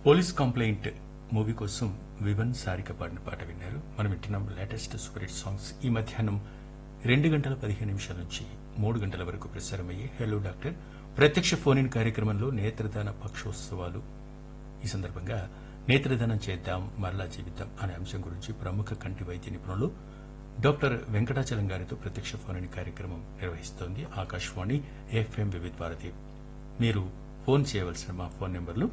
police complaint movie కోసం వివన్ సారిక పాడిన పాట విన్నారు మనం వింటున్నాం లేటెస్ట్ సూపర్ హిట్ సాంగ్స్ ఈ మధ్యాహ్నం రెండు గంటల పదిహేను నిమిషాల నుంచి మూడు గంటల వరకు ప్రసారమయ్యే హెలో డాక్టర్ ప్రత్యక్ష ఫోన్ ఇన్ కార్యక్రమంలో నేత్రదాన పక్షోత్సవాలు ఈ సందర్భంగా నేత్రదానం చేద్దాం మరలా జీవిద్దాం అనే అంశం గురించి ప్రముఖ కంటి వైద్య నిపుణులు డాక్టర్ వెంకటాచలం గారితో ప్రత్యక్ష ఫోన్ ఇన్ కార్యక్రమం నిర్వహిస్తోంది ఆకాశవాణి ఎఫ్ఎం వివిధ భారతి మీరు ఫోన్ చేయవలసిన మా ఫోన్ నెంబర్లు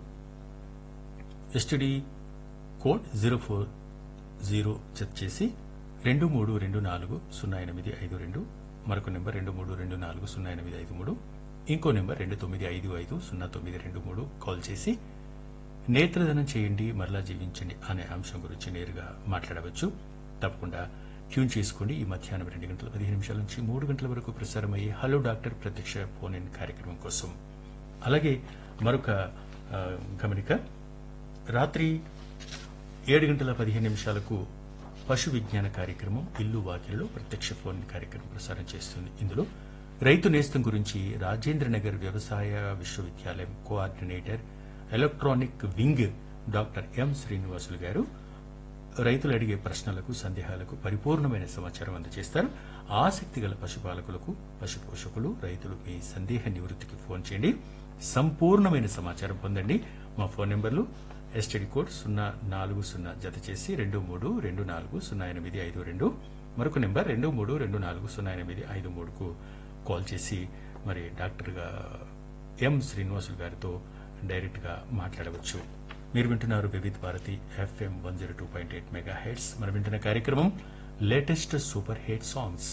STD code zero four zero జత చేసి రెండు మూడు రెండు నాలుగు సున్నా ఎనిమిది ఐదు రెండు మరొక నెంబర్ రెండు మూడు రెండు నాలుగు సున్నా ఎనిమిది ఐదు మూడు ఇంకో నెంబర్ రెండు తొమ్మిది ఐదు ఐదు సున్నా తొమ్మిది రెండు మూడు కాల్ చేసి నేత్రదానం చేయండి మరలా జీవించండి అనే అంశం గురించి నేరుగా మాట్లాడవచ్చు తప్పకుండా ట్యూన్ చేసుకోండి ఈ మధ్యాహ్నం రెండు గంటల పదిహేను నిమిషాల నుంచి మూడు గంటల వరకు ప్రసారమయ్యే హలో డాక్టర్ ప్రత్యక్ష ఫోన్ ఇన్ కార్యక్రమం కోసం అలాగే మరొక ఆ, గమనిక రాత్రి ఏడు గంటల పదిహేను నిమిషాలకు పశు విజ్ఞాన కార్యక్రమం ఇల్లు వాకిల్లో ప్రత్యక్ష ఫోన్ కార్యక్రమం ప్రసారం చేస్తుంది ఇందులో రైతు నేస్తం గురించి రాజేంద్ర నగర్ వ్యవసాయ విశ్వవిద్యాలయం coordinator electronic wing doctor M Srinivasulu గారు రైతులు అడిగే ప్రశ్నలకు సందేహాలకు పరిపూర్ణమైన సమాచారం అందజేస్తారు ఆసక్తి గల పశుపాలకులకు పశు పోషకులు రైతులు మీ సందేహ నివృత్తికి ఫోన్ చేయండి సంపూర్ణమైన సమాచారం పొందండి మా ఫోన్ నెంబర్లు ఎస్టీడీ కోడ్ సున్నా నాలుగు సున్నా జత చేసి రెండు మూడు రెండు నాలుగు సున్నా ఎనిమిది ఐదు రెండు మరొక నెంబర్ రెండు మూడు రెండు నాలుగు సున్నా ఎనిమిది ఐదు మూడుకు కాల్ చేసి మరి డాక్టర్ గా ఎం శ్రీనివాసులు గారితో డైరెక్ట్ గా మాట్లాడవచ్చు మీరు వింటున్నారు Vividh Bharati FM one zero two point eight mega hertz మనం వింటున్న కార్యక్రమం latest super hit songs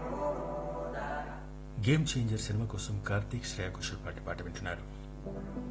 game changer సినిమా కోసం కార్తీక్ శ్రేయా ఘోషల్ పాటి పాట వింటున్నారు